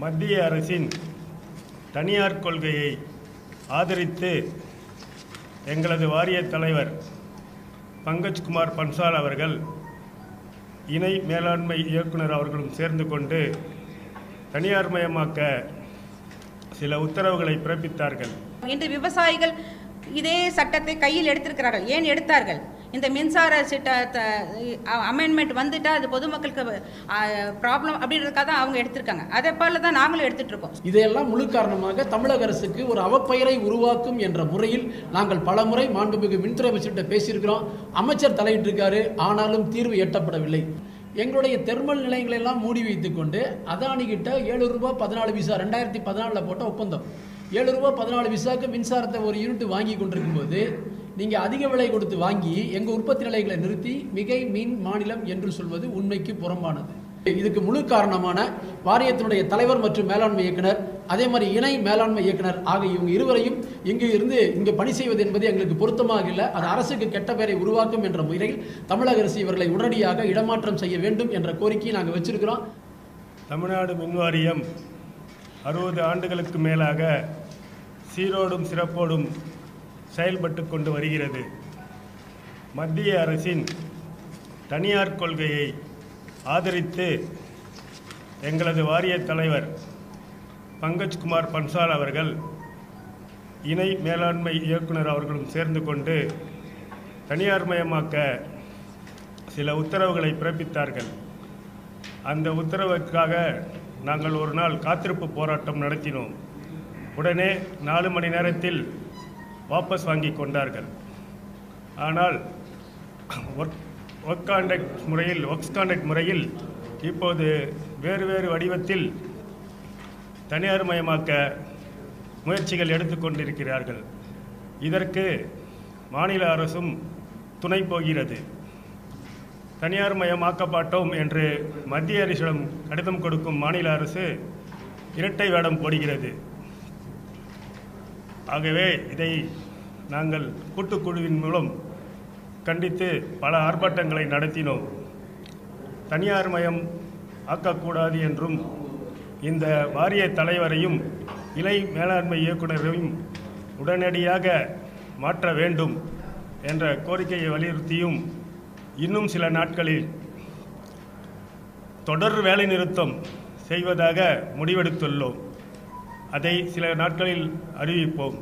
மத்திய அரசின் தனியார் கொள்கையை ஆதரித்து எங்களது வாரிய தலைவர் பங்கஜ்குமார் பன்சால் அவர்கள் இணை மேலாண்மை இயக்குனர் அவர்களும் சேர்ந்து கொண்டு தனியார் மயமாக்க சில உத்தரவுகளை பிறப்பித்தார்கள் இன்று விவசாயிகள் இதே சட்டத்தை கையில் எடுத்திருக்கிறார்கள் ஏன் எடுத்தார்கள் இந்த மின்சார சிட்ட அமெண்ட்மெண்ட் வந்துட்டா அது பொதுமக்களுக்கு ப்ராப்ளம் அப்படின்றதுக்காக தான் அவங்க எடுத்திருக்காங்க அதே போல தான் நாங்களும் எடுத்துட்டு இருக்கோம் இதையெல்லாம் முழு காரணமாக தமிழக அரசுக்கு ஒரு அவப்பெயரை உருவாக்கும் என்ற முறையில் நாங்கள் பலமுறை மாண்புமிகு மின்துறை அமைச்சர்கிட்ட பேசியிருக்கிறோம் அமைச்சர் தலையிட்டிருக்காரு ஆனாலும் தீர்வு எட்டப்படவில்லை எங்களுடைய தெர்மல் நிலையங்களை எல்லாம் மூடி வைத்துக்கொண்டு அதானி கிட்ட ஏழு ரூபாய் பதினாலு விசா ரெண்டாயிரத்தி பதினாலில் போட்ட ஒப்பந்தம் ஏழு ரூபாய் பதினாலு விசாக்கு மின்சாரத்தை ஒரு யூனிட் வாங்கி கொண்டிருக்கும் போது நீங்கள் அதிக விலை கொடுத்து வாங்கி எங்கள் உற்பத்தி நிலையங்களை நிறுத்தி மிகை மீன் மாநிலம் என்று சொல்வது உண்மைக்கு புறம்பானது இதுக்கு முழு காரணமான வாரியத்தினுடைய தலைவர் மற்றும் மேலாண்மை இயக்குனர் அதே மாதிரி இணை மேலாண்மை இயக்குனர் ஆகிய இவங்க இருவரையும் இங்கு இருந்து இங்கு பணி செய்வது என்பது எங்களுக்கு பொருத்தமாக இல்லை அது அரசுக்கு கெட்ட பெயரை உருவாக்கும் என்ற முறையில் தமிழக அரசு இவர்களை உடனடியாக இடமாற்றம் செய்ய வேண்டும் என்ற கோரிக்கையை நாங்கள் வச்சிருக்கிறோம் தமிழ்நாடு மின்வாரியம் அறுபது ஆண்டுகளுக்கு மேலாக சீரோடும் சிறப்போடும் செயல்பட்டு கொண்டு வருகிறது மத்திய அரசின் தனியார் கொள்கையை ஆதரித்து எங்களது வாரிய தலைவர் பங்கஜ்குமார் பன்சால் அவர்கள் இணை மேலாண்மை இயக்குனர் அவர்களும் சேர்ந்து கொண்டு தனியார் மயமாக்க சில உத்தரவுகளை பிறப்பித்தார்கள் அந்த உத்தரவுக்காக நாங்கள் ஒரு நாள் காத்திருப்பு போராட்டம் நடத்தினோம் உடனே நாலு மணி நேரத்தில் வாபஸ் வாங்கி கொண்டார்கள் ஆனால் ஒர்க் ஒர்க் கான்டக்ட் முறையில் ஒர்க்ஸ் கான்டக்ட் முறையில் இப்போது வேறு வேறு வடிவத்தில் தனியார் மயமாக்க முயற்சிகள் எடுத்துக்கொண்டிருக்கிறார்கள் இதற்கு மாநில அரசும் துணை போகிறது தனியார் மயமாக்கப்பட்டோம் என்று மத்திய அரசிடம் கடிதம் கொடுக்கும் மாநில அரசு இரட்டை வேடம் போடுகிறது ஆகவே இதை நாங்கள் கூட்டுக்குழுவின் மூலம் கண்டித்து பல ஆர்ப்பாட்டங்களை நடத்தினோம் தனியார் மயம் ஆக்கக்கூடாது என்றும் இந்த வாரிய தலைவரையும் இணை மேலாண்மை இயக்குநரையும் உடனடியாக மாற்ற வேண்டும் என்ற கோரிக்கையை வலியுறுத்தியும் இன்னும் சில நாட்களில் தொடர் வேலைநிறுத்தம் செய்வதாக முடிவெடுத்துள்ளோம் அதை சில நாட்களில் அறிவிப்போம்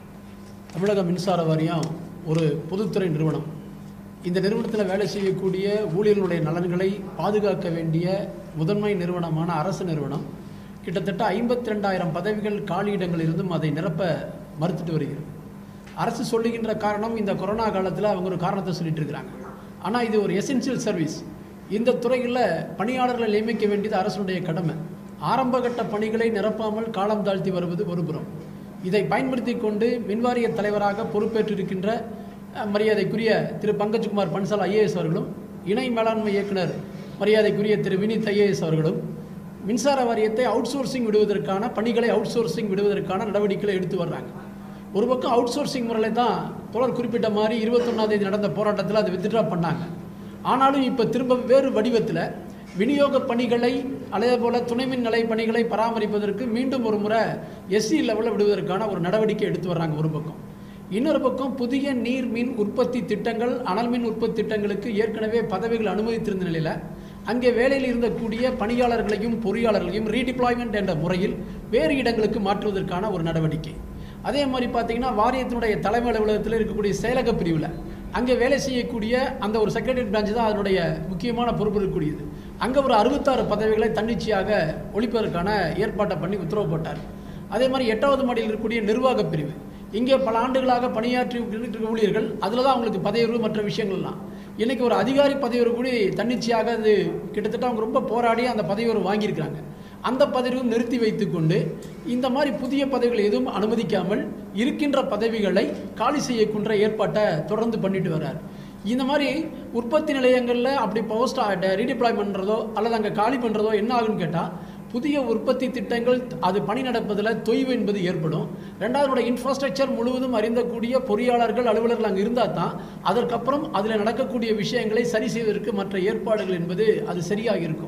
தமிழக மின்சார வாரியம் ஒரு பொதுத்துறை நிறுவனம் இந்த நிறுவனத்தில் வேலை செய்யக்கூடிய ஊழியர்களுடைய நலன்களை பாதுகாக்க வேண்டிய முதன்மை நிறுவனமான அரசு நிறுவனம் கிட்டத்தட்ட ஐம்பத்தி ரெண்டாயிரம் பதவிகள் காலியிடங்கள் இருந்தும் அதை நிரப்ப மறுத்துட்டு வருகிறது அரசு சொல்லுகின்ற காரணம் இந்த கொரோனா காலத்தில் அவங்க ஒரு காரணத்தை சொல்லிட்டு இருக்கிறாங்க ஆனால் இது ஒரு எசென்சியல் சர்வீஸ் இந்த துறையில் பணியாளர்களை நியமிக்க வேண்டியது அரசுடைய கடமை ஆரம்பகட்ட பணிகளை நிரப்பாமல் காலம் தாழ்த்தி வருவது ஒரு புறம் இதை பயன்படுத்தி கொண்டு மின்வாரிய தலைவராக பொறுப்பேற்றிருக்கின்ற அஹ், மரியாதைக்குரிய திரு பங்கஜ்குமார் பன்சால் ஐஏஎஸ் அவர்களும் இணை மேலாண்மை இயக்குனர் மரியாதைக்குரிய திரு வினித் ஐஏஎஸ் அவர்களும் மின்சார வாரியத்தை அவுட் சோர்சிங் விடுவதற்கான பணிகளை அவுட் சோர்சிங் விடுவதற்கான நடவடிக்கைகளை எடுத்து வர்றாங்க ஒரு பக்கம் அவுட் சோர்சிங் முறையில் தான் தொடர் குறிப்பிட்ட மாதிரி இருபத்தொன்னாம் தேதி நடந்த போராட்டத்தில் அதை வித்ட்ரா பண்ணாங்க ஆனாலும் இப்போ திரும்ப வேறு வடிவத்தில் விநியோக பணிகளை அதே போல் துணைமின் நிலை பணிகளை பராமரிப்பதற்கு மீண்டும் ஒரு முறை எஸ்சி லெவலில் விடுவதற்கான ஒரு நடவடிக்கை எடுத்து வர்றாங்க ஒரு பக்கம் இன்னொரு பக்கம் புதிய நீர் மின் உற்பத்தி திட்டங்கள் அனல் மின் உற்பத்தி திட்டங்களுக்கு ஏற்கனவே பதவிகள் அனுமதித்திருந்த நிலையில் அங்கே வேலையில் இருந்தக்கூடிய பணியாளர்களையும் பொறியாளர்களையும் ரீடிப்ளாய்மெண்ட் என்ற முறையில் வேறு இடங்களுக்கு மாற்றுவதற்கான ஒரு நடவடிக்கை அதே மாதிரி பார்த்தீங்கன்னா வாரியத்தினுடைய தலைமை அலுவலகத்தில் இருக்கக்கூடிய செயலக பிரிவில் அங்கே வேலை செய்யக்கூடிய அந்த ஒரு செக்ரட்டரி பிரான்ச் தான் அதனுடைய முக்கியமான பொறுப்பு இருக்கக்கூடியது அங்கே ஒரு அறுபத்தாறு பதவிகளை தன்னிச்சையாக ஒழிப்பதற்கான ஏற்பாட்டை பண்ணி உத்தரவு போட்டார் அதே மாதிரி எட்டாவது மாடியில் இருக்கக்கூடிய நிர்வாக பிரிவு இங்கே பல ஆண்டுகளாக பணியாற்றி இருக்கிற ஊழியர்கள் அதில் தான் அவங்களுக்கு பதவி உயர்வு மற்ற விஷயங்கள்லாம் இன்னைக்கு ஒரு அதிகாரி பதவி உயர்வு கூட தன்னிச்சையாக அது கிட்டத்தட்ட அவங்க ரொம்ப போராடி அந்த பதவி உயர்வு வாங்கியிருக்கிறாங்க அந்த பதவியும் நிறுத்தி வைத்துக்கொண்டு இந்த மாதிரி புதிய பதவிகள் எதுவும் அனுமதிக்காமல் இருக்கின்ற பதவிகளை காலி செய்யக்கின்ற ஏற்பாட்டை தொடர்ந்து பண்ணிட்டு வர்றார் இந்த மாதிரி உற்பத்தி நிலையங்களில் அப்படி போஸ்ட் ரீடிப்ளாய் பண்ணுறதோ அல்லது அங்கே காலி பண்ணுறதோ என்ன ஆகுன்னு கேட்டால் புதிய உற்பத்தி திட்டங்கள் அது பணி நடப்பதில் தொய்வு என்பது ஏற்படும் ரெண்டாவதோட இன்ஃப்ராஸ்ட்ரக்சர் முழுவதும் அறிந்தக்கூடிய பொறியாளர்கள் அலுவலர்கள் அங்கே இருந்தால் தான் அதற்கப்புறம் அதில் நடக்கக்கூடிய விஷயங்களை சரி செய்வதற்கு மற்ற ஏற்பாடுகள் என்பது அது சரியாக இருக்கும்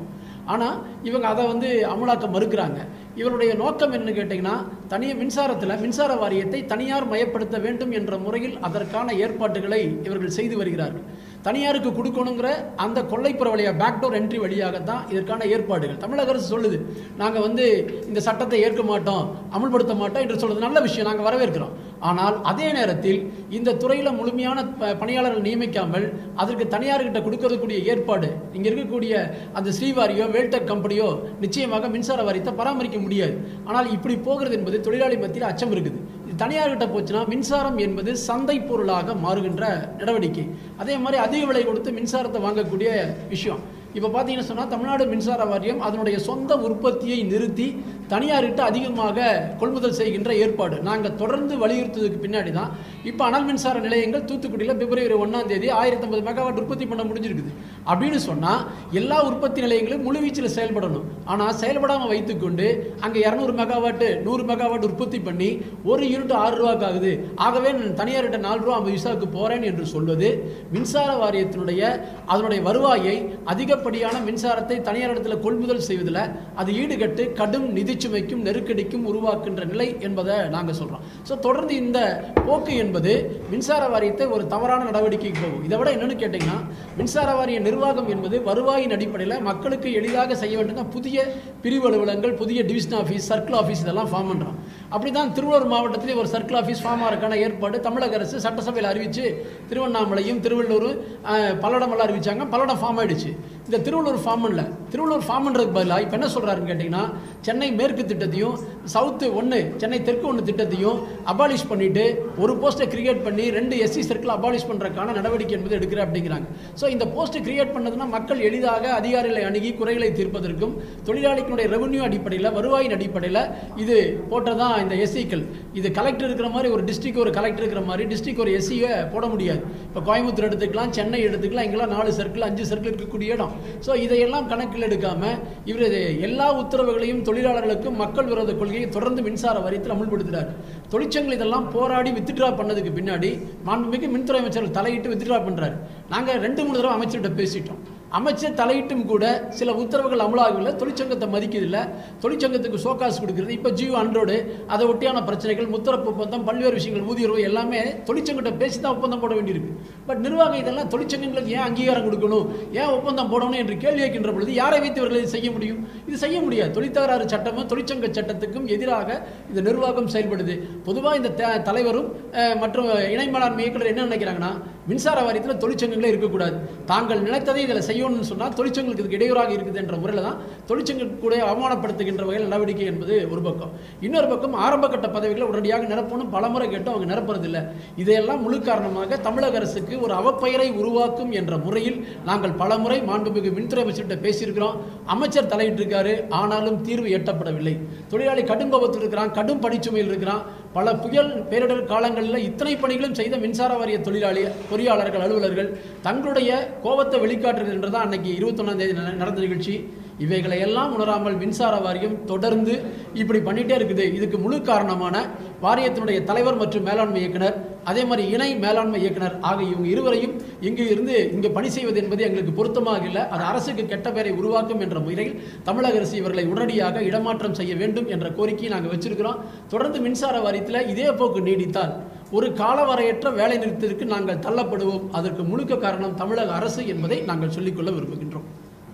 ஆனால் இவங்க அதை வந்து அமலாக்க மறுக்கிறாங்க இவருடைய நோக்கம் என்னன்னு கேட்டிங்கன்னா தனியாக மின்சாரத்தில் மின்சார வாரியத்தை தனியார் மயப்படுத்த வேண்டும் என்ற முறையில் அதற்கான ஏற்பாட்டுகளை இவர்கள் செய்து வருகிறார்கள் தனியாருக்கு கொடுக்கணுங்கிற அந்த கொள்ளைப்புற வழியாக பேக்டோர் என்ட்ரி வழியாக தான் இதற்கான ஏற்பாடுகள் தமிழக அரசு சொல்லுது நாங்கள் வந்து இந்த சட்டத்தை ஏற்க மாட்டோம் அமல்படுத்த மாட்டோம் என்று சொல்றது நல்ல விஷயம் நாங்கள் வரவேற்கிறோம் ஆனால் அதே நேரத்தில் இந்த துறையில் முழுமையான ப- பணியாளர்கள் நியமிக்காமல் அதற்கு தனியார்கிட்ட கொடுக்கறதுக்கூடிய ஏற்பாடு இங்கே இருக்கக்கூடிய அந்த ஸ்ரீவாரியோ வேல்டெக் கம்பெனியோ நிச்சயமாக மின்சார வாரியத்தை பராமரிக்க முடியாது ஆனால் இப்படி போகிறது என்பது தொழிலாளி மத்தியில் அச்சம் இருக்குது இது தனியார்கிட்ட போச்சுன்னா மின்சாரம் என்பது சந்தை பொருளாக மாறுகின்ற நடவடிக்கை அதே மாதிரி அதிக விலை கொடுத்து மின்சாரத்தை வாங்கக்கூடிய விஷயம் இப்போ பார்த்தீங்கன்னு சொன்னால் தமிழ்நாடு மின்சார வாரியம் அதனுடைய சொந்த உற்பத்தியை நிறுத்தி தனியார்கிட்ட அதிகமாக கொள்முதல் செய்கின்ற ஏற்பாடு நாங்கள் தொடர்ந்து வலியுறுத்ததுக்கு பின்னாடி தான் இப்போ அனல் மின்சார நிலையங்கள் தூத்துக்குடியில் பிப்ரவரி ஒன்றாம் தேதி ஆயிரத்தி ஐம்பது மெகாவாட் உற்பத்தி பண்ண முடிஞ்சிருக்குது அப்படின்னு சொன்னால் எல்லா உற்பத்தி நிலையங்களும் முழுவீச்சில் செயல்படணும் ஆனால் செயல்படாமல் வைத்துக்கொண்டு அங்கே இரநூறு மெகாவாட்டு நூறு மெகாவாட் உற்பத்தி பண்ணி ஒரு யூனிட் ஆறு ரூபாய்க்கு ஆகுது ஆகவே நான் தனியார்கிட்ட நாலு ரூபா ஐம்பது விசாவுக்கு போகிறேன் என்று சொல்வது மின்சார வாரியத்தினுடைய அதனுடைய வருவாயை அதிகப்படியான மின்சாரத்தை தனியார் இடத்துல கொள்முதல் செய்வதில் அது ஈடுகட்டு கடும் நிதி சுமைக்கும் நெருக்கடிக்கும் உருவாக்குகின்ற நிலை என்பதை நாங்கள் சொல்கிறோம் ஸோ தொடர்ந்து இந்த போக்கு என்பது மின்சார வாரியத்தை ஒரு தவறான நடவடிக்கைக்கு போகும் இதை விட என்னன்னு கேட்டிங்கன்னா மின்சார வாரிய நிர்வாகம் என்பது வருவாயின் அடிப்படையில் மக்களுக்கு எளிதாக செய்ய வேண்டும் புதிய பிரிவு அலுவலகங்கள் புதிய டிவிஷன் ஆஃபீஸ் சர்க்கிள் ஆஃபீஸ் இதெல்லாம் ஃபார்ம் பண்ணுறோம் அப்படி தான் திருவள்ளூர் மாவட்டத்திலே ஒரு சர்க்கிள் ஆஃபீஸ் ஃபார்ம் ஆகிறதுக்கான ஏற்பாடு தமிழக அரசு சட்டசபையில் அறிவித்து திருவண்ணாமலையும் திருவள்ளூர் அஹ், பல்லடமெல்லாம் அறிவிச்சாங்க பல்லடம் ஃபார்ம் ஆயிடுச்சு இந்த திருவள்ளூர் ஃபார்ம் இல்லை திருவள்ளூர் ஃபார்ம்ன்றதுக்கு பதிலாக இப்போ என்ன சொல்கிறாருன்னு கேட்டிங்கன்னா சென்னை மேற்கு திட்டத்தையும் சவுத்து ஒன்று சென்னை தெற்கு ஒன்று திட்டத்தையும் அபாலிஷ் பண்ணிட்டு ஒரு போஸ்ட்டை கிரியேட் பண்ணி ரெண்டு எஸ்சி சர்க்கிள் அபாலிஷ் பண்ணுறதுக்கான நடவடிக்கை என்பது எடுக்கிற அப்படிங்கிறாங்க ஸோ இந்த போஸ்ட்டை கிரியேட் பண்ணதுன்னா மக்கள் எளிதாக அதிகாரிகளை அணுகி குறைகளை தீர்ப்பதற்கும் தொழிலாளிகளுடைய ரெவன்யூ அடிப்படையில் வருவாயின் அடிப்படையில் இது போட்டதான் இந்த எஸ்சிக்கள் இது கலெக்டர் இருக்கிற மாதிரி ஒரு டிஸ்ட்ரிக்ட் ஒரு கலெக்டர் இருக்கிற மாதிரி டிஸ்ட்ரிக்ட் ஒரு எஸ்சியை போட முடியாது இப்போ கோயம்புத்தூர் எடுத்துக்கலாம் சென்னை எடுத்துக்கலாம் இங்கெல்லாம் நாலு சர்க்கிள் அஞ்சு சர்க்கிள் இருக்கக்கூடிய இடம் ஸோ இதையெல்லாம் கணக்கில் எடுக்காம இவர் இது எல்லா உத்தரவுகளையும் தொழிலாளர்களுக்கும் மக்கள் விரோத கொள்கையை தொடர்ந்து மின்சார வாரியத்தில் அமுல்படுத்துறாரு தொழிற்சங்கங்கள் இதெல்லாம் போராடி வித்ட்ரா பண்ணதுக்கு பின்னாடி மாண்புமிகு மின்துறை அமைச்சர் தலையிட்டு வித்ட்ரா பண்றாரு நாங்கள் ரெண்டு மூணு தடவை அமைச்சர்கிட்ட பேசிட்டோம் அமைச்சர் தலையிட்டும் கூட சில உத்தரவுகள் அமலாகவில்லை தொழிற்சங்கத்தை மதிக்கிறதில்ல தொழிற்சங்கத்துக்கு சோகாசு கொடுக்கிறது இப்போ ஜியோ அன்றோடு அதை ஒட்டியான பிரச்சனைகள் முத்தரப்பு ஒப்பந்தம் பல்வேறு விஷயங்கள் ஊதிய உறவு எல்லாமே தொழிற்சங்கத்தை பேசி தான் ஒப்பந்தம் போட வேண்டியிருக்கு பட் நிர்வாகம் இதெல்லாம் தொழிற்சங்கங்களுக்கு ஏன் அங்கீகாரம் கொடுக்கணும் ஏன் ஒப்பந்தம் போடணும் என்று கேள்வி கேட்கின்ற பொழுது யாரை வைத்து இவர்கள் இதை செய்ய முடியும் இது செய்ய முடியாது தொழிற்தகராறு சட்டமும் தொழிற்சங்க சட்டத்துக்கும் எதிராக இந்த நிர்வாகம் செயல்படுது பொதுவாக இந்த த- தலைவரும் அஹ், மற்றும் இணை மேலாண்மை இயக்குனர் என்ன நினைக்கிறாங்கன்னா மின்சார வாரியத்தில் தொழிற்சங்கங்களே இருக்கக்கூடாது தாங்கள் நினைத்ததை இதில் செய்யணும்னு சொன்னால் தொழிற்சங்களுக்கு இதுக்கு இடையூறாக இருக்குது என்ற முறையில் தான் தொழிற்சங்க கூட அவமானப்படுத்துகின்ற வகையில் நடவடிக்கை என்பது ஒரு பக்கம் இன்னொரு பக்கம் ஆரம்ப கட்ட பதவிகளை உடனடியாக நிரப்பணும் பலமுறை கேட்டும் அவங்க நிரப்புறதில்லை இதையெல்லாம் முழு காரணமாக தமிழக அரசுக்கு ஒரு அவப்பெயரை உருவாக்கும் என்ற முறையில் நாங்கள் பலமுறை மாண்புமிகு மின்துறை அமைச்சர்கிட்ட பேசியிருக்கிறோம் அமைச்சர் தலையிட்டிருக்காரு ஆனாலும் தீர்வு எட்டப்படவில்லை தொழிலாளி கடும் கோபத்தில் இருக்கிறான் கடும் பணிச்சுமையில் இருக்கிறான் பல புயல் பேரிடர் காலங்களில் இத்தனை பணிகளும் செய்த மின்சார வாரிய தொழிலாளி பொறியாளர்கள் அலுவலர்கள் தங்களுடைய கோபத்தை வெளிக்காட்டுறது என்றதான் அன்னைக்கு இருபத்தொன்னாம் தேதி நட- நடந்த நிகழ்ச்சி இவைகளை எல்லாம் உணராமல் மின்சார வாரியம் தொடர்ந்து இப்படி பண்ணிட்டே இருக்குது இதுக்கு முழு காரணமான வாரியத்தினுடைய தலைவர் மற்றும் மேலாண்மை இயக்குனர் அதே மாதிரி இணை மேலாண்மை இயக்குனர் ஆகிய இவங்க இருவரையும் இங்கு இருந்து இங்கு பணி செய்வது என்பது எங்களுக்கு பொருத்தமாக இல்லை அது அரசுக்கு கெட்ட பெயரை உருவாக்கும் என்ற முறையில் தமிழக அரசு இவர்களை உடனடியாக இடமாற்றம் செய்ய வேண்டும் என்ற கோரிக்கையை நாங்கள் வச்சிருக்கிறோம் தொடர்ந்து மின்சார வாரியத்தில் இதே போக்கு நீடித்தால் ஒரு காலவரையற்ற வேலை நிறுத்தத்திற்கு நாங்கள் தள்ளப்படுவோம் அதற்கு முழுக்க காரணம் தமிழக அரசு என்பதை நாங்கள் சொல்லிக்கொள்ள விரும்புகின்றோம்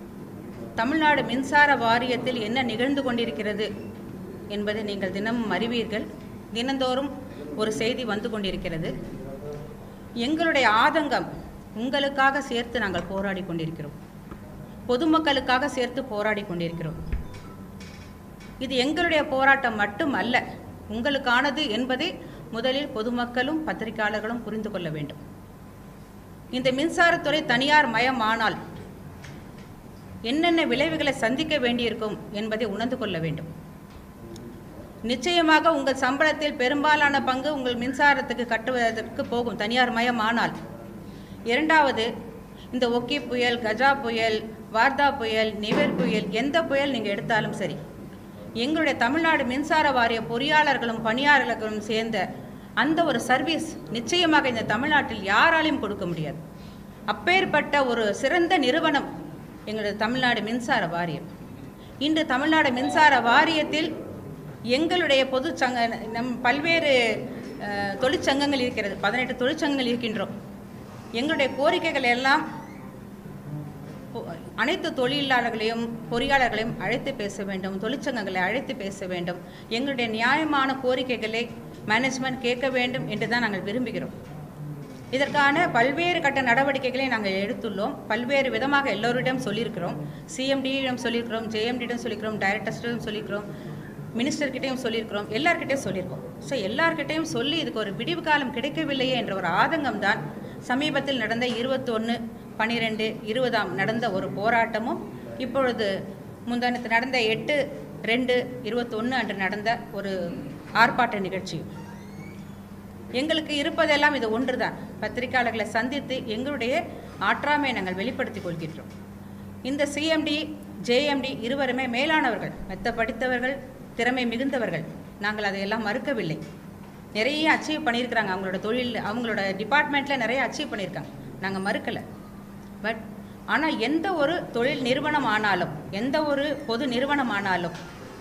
தமிழ்நாடு மின்சார வாரியத்தில் என்ன நிகழ்ந்து கொண்டிருக்கிறது என்பதை நீங்கள் தினமும் அறிவீர்கள் தினந்தோறும் ஒரு செய்தி வந்து கொண்டிருக்கிறது எங்களுடைய ஆதங்கம் உங்களுக்காக சேர்த்து நாங்கள் போராடி கொண்டிருக்கிறோம் பொதுமக்களுக்காக சேர்த்து போராடி கொண்டிருக்கிறோம் இது எங்களுடைய போராட்டம் மட்டும் அல்ல உங்களுக்கானது என்பதை முதலில் பொதுமக்களும் பத்திரிகையாளர்களும் புரிந்து கொள்ள வேண்டும் இந்த மின்சாரத்துறை தனியார் மயமானால் என்னென்ன விளைவுகளை சந்திக்க வேண்டியிருக்கும் என்பதை உணர்ந்து கொள்ள வேண்டும் நிச்சயமாக உங்கள் சம்பளத்தில் பெரும்பாலான பங்கு உங்கள் மின்சாரத்துக்கு கட்டுவதற்கு போகும் தனியார் மயமானால் இரண்டாவது இந்த ஒக்கி புயல் கஜா புயல் வார்தா புயல் நிவர் புயல் எந்த புயல் நீங்கள் எடுத்தாலும் சரி எங்களுடைய தமிழ்நாடு மின்சார வாரிய பொறியாளர்களும் பணியாளர்களும் சேர்ந்த அந்த ஒரு சர்வீஸ் நிச்சயமாக இந்த தமிழ்நாட்டில் யாராலையும் கொடுக்க முடியாது அப்பேற்பட்ட ஒரு சிறந்த நிறுவனம் எங்களுடைய தமிழ்நாடு மின்சார வாரியம் இன்று தமிழ்நாடு மின்சார வாரியத்தில் எங்களுடைய பொது சங்க நம் பல்வேறு அஹ், தொழிற்சங்கங்கள் இருக்கிறது பதினெட்டு தொழிற்சங்கங்கள் இருக்கின்றோம் எங்களுடைய கோரிக்கைகள் எல்லாம் பொ- அனைத்து தொழிலாளர்களையும் பொறியாளர்களையும் அழைத்து பேச வேண்டும் தொழிற்சங்கங்களை அழைத்து பேச வேண்டும் எங்களுடைய நியாயமான கோரிக்கைகளை மேனேஜ்மெண்ட் கேட்க வேண்டும் என்று தான் நாங்கள் விரும்புகிறோம் இதற்கான பல்வேறு கட்ட நடவடிக்கைகளை நாங்கள் எடுத்துள்ளோம் பல்வேறு விதமாக எல்லோரிடம் சொல்லியிருக்கிறோம் சிஎம்டியிடம் சொல்லியிருக்கிறோம் ஜேஎம்டியிடம் சொல்லியிருக்கிறோம் டைரக்டர்ஸ்டிடம் சொல்லியிருக்கிறோம் மினிஸ்டர்கிட்டையும் சொல்லியிருக்கிறோம் எல்லார்கிட்டையும் சொல்லியிருக்கோம் ஸோ எல்லார்கிட்டையும் சொல்லி இதுக்கு ஒரு விடிவு காலம் கிடைக்கவில்லையே என்ற ஒரு ஆதங்கம் தான் சமீபத்தில் நடந்த இருபத்தொன்று பன்னிரெண்டு இருபதாம் நடந்த ஒரு போராட்டமும் இப்பொழுது முந்தானத்து நடந்த எட்டு ரெண்டு இருபத்தொன்று அன்று நடந்த ஒரு ஆர்ப்பாட்ட நிகழ்ச்சியும் எங்களுக்கு இருப்பதெல்லாம் இது ஒன்றுதான் பத்திரிகையாளர்களை சந்தித்து எங்களுடைய ஆற்றாமை நாங்கள் வெளிப்படுத்திக் கொள்கின்றோம் இந்த சிஎம்டி ஜேஎம்டி இருவருமே மேலானவர்கள் மெத்த படித்தவர்கள் திறமை மிகுந்தவர்கள் நாங்கள் அதையெல்லாம் மறுக்கவில்லை நிறைய அச்சீவ் பண்ணியிருக்கிறாங்க அவங்களோட தொழில் அவங்களோட டிபார்ட்மெண்ட்டில் நிறைய அச்சீவ் பண்ணியிருக்காங்க நாங்கள் மறுக்கலை பட் ஆனால் எந்த ஒரு தொழில் நிறுவனம் ஆனாலும் எந்த ஒரு பொது நிறுவனம் ஆனாலும்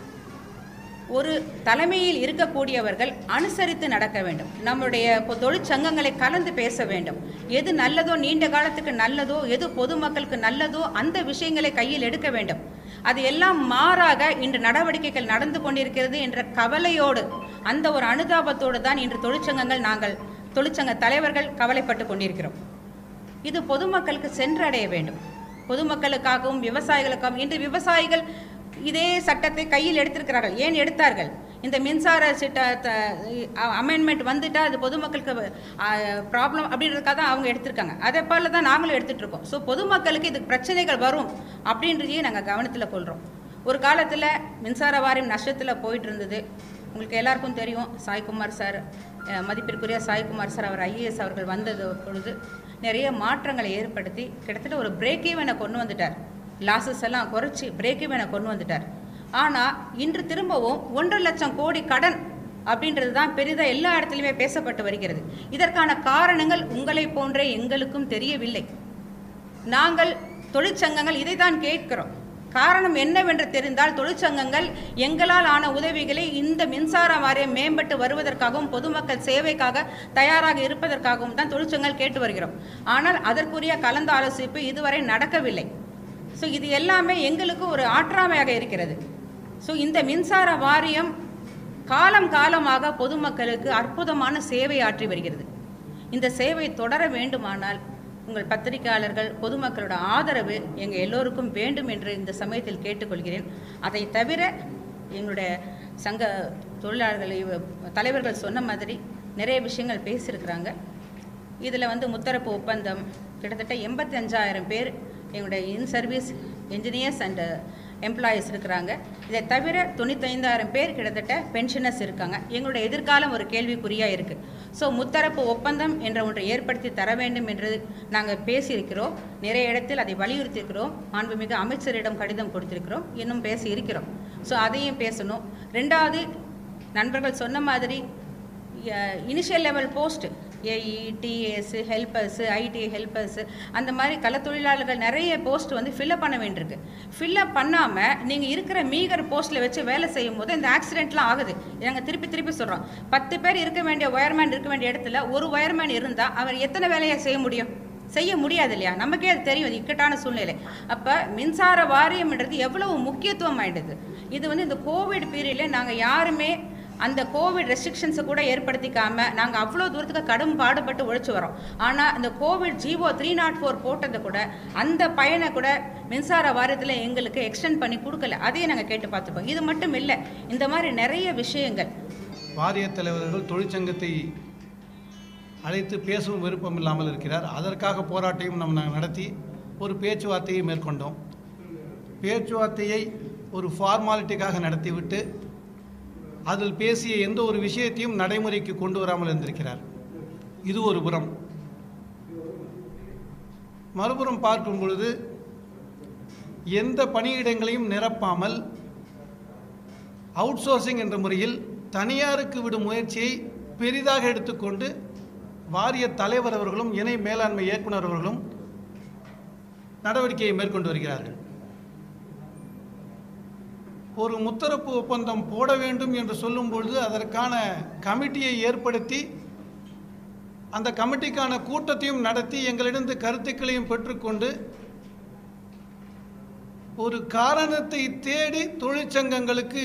ஒரு தலைமையில் இருக்கக்கூடியவர்கள் அனுசரித்து நடக்க வேண்டும் நம்முடைய பொ- தொழிற்சங்கங்களை கலந்து பேச வேண்டும் எது நல்லதோ நீண்ட காலத்துக்கு நல்லதோ எது பொதுமக்களுக்கு நல்லதோ அந்த விஷயங்களை கையில் எடுக்க வேண்டும் அது எல்லாம் மாறாக இன்று நடவடிக்கைகள் நடந்து கொண்டிருக்கிறது என்ற கவலையோடு அந்த ஒரு அனுதாபத்தோடு தான் இன்று தொழிற்சங்கங்கள் நாங்கள் தொழிற்சங்க தலைவர்கள் கவலைப்பட்டு கொண்டிருக்கிறோம் இது பொதுமக்களுக்கு சென்றடைய வேண்டும் பொதுமக்களுக்காகவும் விவசாயிகளுக்காகவும் இன்று விவசாயிகள் இதே சட்டத்தை கையில் எடுத்திருக்கிறார்கள் ஏன் எடுத்தார்கள் இந்த மின்சார சிட்ட அமெண்ட்மெண்ட் வந்துட்டா அது பொதுமக்களுக்கு ப்ராப்ளம் அப்படின்றதுக்காக தான் அவங்க எடுத்திருக்காங்க அதே போல தான் நாங்களும் எடுத்துட்டு இருக்கோம் ஸோ பொதுமக்களுக்கு இது பிரச்சனைகள் வரும் அப்படின்றதையும் நாங்கள் கவனத்தில் கொள்கிறோம் ஒரு காலத்தில் மின்சார வாரியம் நஷ்டத்தில் போயிட்டு இருந்தது உங்களுக்கு எல்லாருக்கும் தெரியும் சாய்குமார் சார் அஹ், மதிப்பிற்குரிய சாய்குமார் சார் அவர் ஐஏஎஸ் அவர்கள் வந்தது பொழுது நிறைய மாற்றங்களை ஏற்படுத்தி கிட்டத்தட்ட ஒரு பிரேக் ஈவனை கொண்டு வந்துட்டார் லாசஸ் எல்லாம் குறைச்சி பிரேக் ஈவனை கொண்டு வந்துட்டார் ஆனால் இன்று திரும்பவும் ஒன்றரை லட்சம் கோடி கடன் அப்படின்றது தான் பெரிதாக எல்லா இடத்துலையுமே பேசப்பட்டு வருகிறது இதற்கான காரணங்கள் உங்களை போன்றே எங்களுக்கும் தெரியவில்லை நாங்கள் தொழிற்சங்கங்கள் இதைத்தான் கேட்கிறோம் காரணம் என்னவென்று தெரிந்தால் தொழிற்சங்கங்கள் எங்களால் ஆன உதவிகளை இந்த மின்சார வாரியம் மேம்பட்டு வருவதற்காகவும் பொதுமக்கள் சேவைக்காக தயாராக இருப்பதற்காகவும் தான் தொழிற்சங்கங்கள் கேட்டு வருகிறோம் ஆனால் அதற்குரிய கலந்து ஆலோசிப்பு இதுவரை நடக்கவில்லை ஸோ இது எல்லாமே எங்களுக்கு ஒரு ஆற்றாமையாக இருக்கிறது ஸோ இந்த மின்சார வாரியம் காலம் காலமாக பொதுமக்களுக்கு அற்புதமான சேவை ஆற்றி வருகிறது இந்த சேவை தொடர வேண்டுமானால் உங்கள் பத்திரிகையாளர்கள் பொதுமக்களோட ஆதரவு எங்கள் எல்லோருக்கும் வேண்டும் என்று இந்த சமயத்தில் கேட்டுக்கொள்கிறேன் அதை தவிர எங்களுடைய சங்க தொழிலாளர்கள் இவ- தலைவர்கள் சொன்ன மாதிரி நிறைய விஷயங்கள் பேசியிருக்கிறாங்க இதில் வந்து முத்தரப்பு ஒப்பந்தம் கிட்டத்தட்ட எண்பத்தஞ்சாயிரம் பேர் எங்களுடைய in service engineers and employees இருக்கிறாங்க இதை தவிர தொண்ணூத்தைந்தாயிரம் பேர் கிட்டத்தட்ட பென்ஷனர்ஸ் இருக்காங்க எங்களுடைய எதிர்காலம் ஒரு கேள்விக்குறியாக இருக்குது ஸோ முத்தரப்பு ஒப்பந்தம் என்ற ஒன்றை ஏற்படுத்தி தர வேண்டும் என்று நாங்கள் பேசியிருக்கிறோம் நிறைய இடத்தில் அதை வலியுறுத்தியிருக்கிறோம் மாண்புமிகு அமைச்சரிடம் கடிதம் கொடுத்திருக்கிறோம் இன்னும் பேசி இருக்கிறோம் ஸோ அதையும் பேசணும் ரெண்டாவது நண்பர்கள் சொன்ன மாதிரி initial level post AE T A S helpers ID helpers அந்த மாதிரி களத்தொழிலாளர்கள் நிறைய போஸ்ட் வந்து ஃபில்அப் பண்ண வேண்டியிருக்கு ஃபில்அப் பண்ணாமல் நீங்கள் இருக்கிற மீகர் போஸ்ட்டில் வச்சு வேலை செய்யும் போது இந்த ஆக்சிடென்ட்லாம் ஆகுது நாங்கள் திருப்பி திருப்பி சொல்கிறோம் பத்து பேர் இருக்க வேண்டிய ஒயர்மேன் இருக்க வேண்டிய இடத்துல ஒரு ஒயர்மேன் இருந்தால் அவர் எத்தனை வேலையை செய்ய முடியும் செய்ய முடியாது இல்லையா நமக்கே அது தெரியும் இது இக்கட்டான சூழ்நிலை அப்போ மின்சார வாரியம்ன்றது எவ்வளவு முக்கியத்துவம் ஆயிடுது இது வந்து இந்த கோவிட் பீரியடில் நாங்கள் யாருமே அந்த கோவிட் ரெஸ்ட்ரிக்ஷன்ஸை கூட ஏற்படுத்திக்காம நாங்கள் அவ்வளோ தூரத்துக்கு கடும் பாடுபட்டு உழைச்சி வரோம் ஆனால் இந்த covid G O three nought four போட்டதை கூட அந்த பயனை கூட மின்சார வாரியத்தில் எங்களுக்கு எக்ஸ்டெண்ட் பண்ணி கொடுக்கல அதையும் நாங்கள் கேட்டு பார்த்துப்போம் இது மட்டும் இல்லை இந்த மாதிரி நிறைய விஷயங்கள் வாரியத் தலைவர்கள் தொழிற்சங்கத்தை அழைத்து பேசவும் விருப்பம் இல்லாமல் இருக்கிறார் அதற்காக போராட்டையும் நம்ம நாங்கள் நடத்தி ஒரு பேச்சுவார்த்தையை மேற்கொண்டோம் பேச்சுவார்த்தையை ஒரு ஃபார்மாலிட்டிக்காக நடத்திவிட்டு அதில் பேசிய எந்த ஒரு விஷயத்தையும் நடைமுறைக்கு கொண்டு வராமல் இருந்திருக்கிறார் இது ஒரு புறம் மறுபுறம் பார்க்கும் பொழுது எந்த பணியிடங்களையும் நிரப்பாமல் அவுட் சோர்சிங் என்ற முறையில் தனியாருக்கு விடும் முயற்சியை பெரிதாக எடுத்துக்கொண்டு வாரிய தலைவர் அவர்களும் இணை மேலாண்மை இயக்குனர் அவர்களும் நடவடிக்கையை மேற்கொண்டு வருகிறார்கள் ஒரு முத்தரப்பு ஒப்பந்தம் போட வேண்டும் என்று சொல்லும் பொழுது அதற்கான கமிட்டியை ஏற்படுத்தி அந்த கமிட்டிக்கான கூட்டத்தையும் நடத்தி எங்களிடம் கருத்துக்களையும் பெற்றுக்கொண்டு ஒரு காரணத்தை தேடி தொழிற்சங்கங்களுக்கு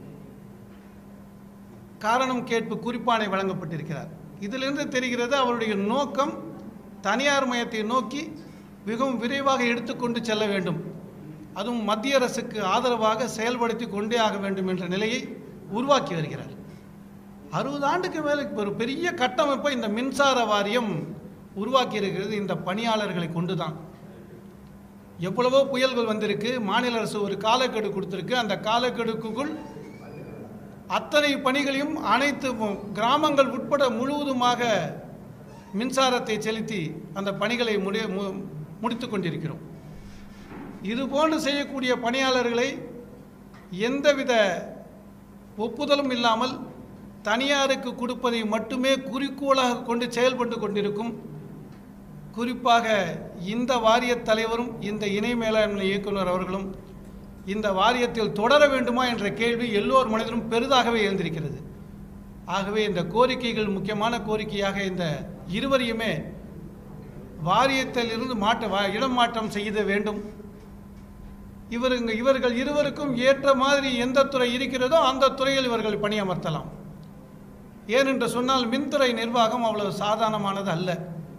காரணம் கேட்பு குறிப்பாணை வழங்கப்பட்டிருக்கிறார் இதிலிருந்து தெரிகிறது அவருடைய நோக்கம் தனியார் மயத்தை நோக்கி மிகவும் விரைவாக எடுத்துக்கொண்டு செல்ல வேண்டும் அதுவும் மத்திய அரசுக்கு ஆதரவாக செயல்படுத்தி கொண்டே ஆக வேண்டும் என்ற நிலையை உருவாக்கி வருகிறார் அறுபது ஆண்டுக்கு மேலே ஒரு பெரிய கட்டமைப்பை இந்த மின்சார வாரியம் உருவாக்கி இருக்கிறது இந்த பணியாளர்களை கொண்டு தான் எவ்வளவோ புயல்கள் வந்திருக்கு மாநில அரசு ஒரு காலக்கெடு கொடுத்துருக்கு அந்த காலக்கெடுக்குள் அத்தனை பணிகளையும் அனைத்து மு- கிராமங்கள் உட்பட முழுவதுமாக மின்சாரத்தை செலுத்தி அந்த பணிகளை முடி மு- முடித்து கொண்டிருக்கிறோம் இது போன்று செய்யக்கூடிய பணியாளர்களை எந்தவித ஒப்புதலும் இல்லாமல் தனியாருக்கு கொடுப்பதை மட்டுமே குறிக்கோளாக கொண்டு செயல்பட்டு கொண்டிருக்கும் குறிப்பாக இந்த வாரியத் தலைவரும் இந்த இணை மேலாண்மை இயக்குனர் அவர்களும் இந்த வாரியத்தில் தொடர வேண்டுமா என்ற கேள்வி எல்லோர் மனதிலும் பெரிதாகவே எழுந்திருக்கிறது ஆகவே இந்த கோரிக்கைகள் முக்கியமான கோரிக்கையாக இந்த இருவரையுமே வாரியத்தில் இருந்து மாற்ற வா- இடம் மாற்றம் செய்த வேண்டும் இவருங்க இவர்கள் இருவருக்கும் ஏற்ற மாதிரி எந்த துறை இருக்கிறதோ அந்த துறையில் இவர்கள் பணியமர்த்தலாம் ஏனென்று சொன்னால் மின்துறை நிர்வாகம் அவ்வளவு சாதாரணமானது அல்ல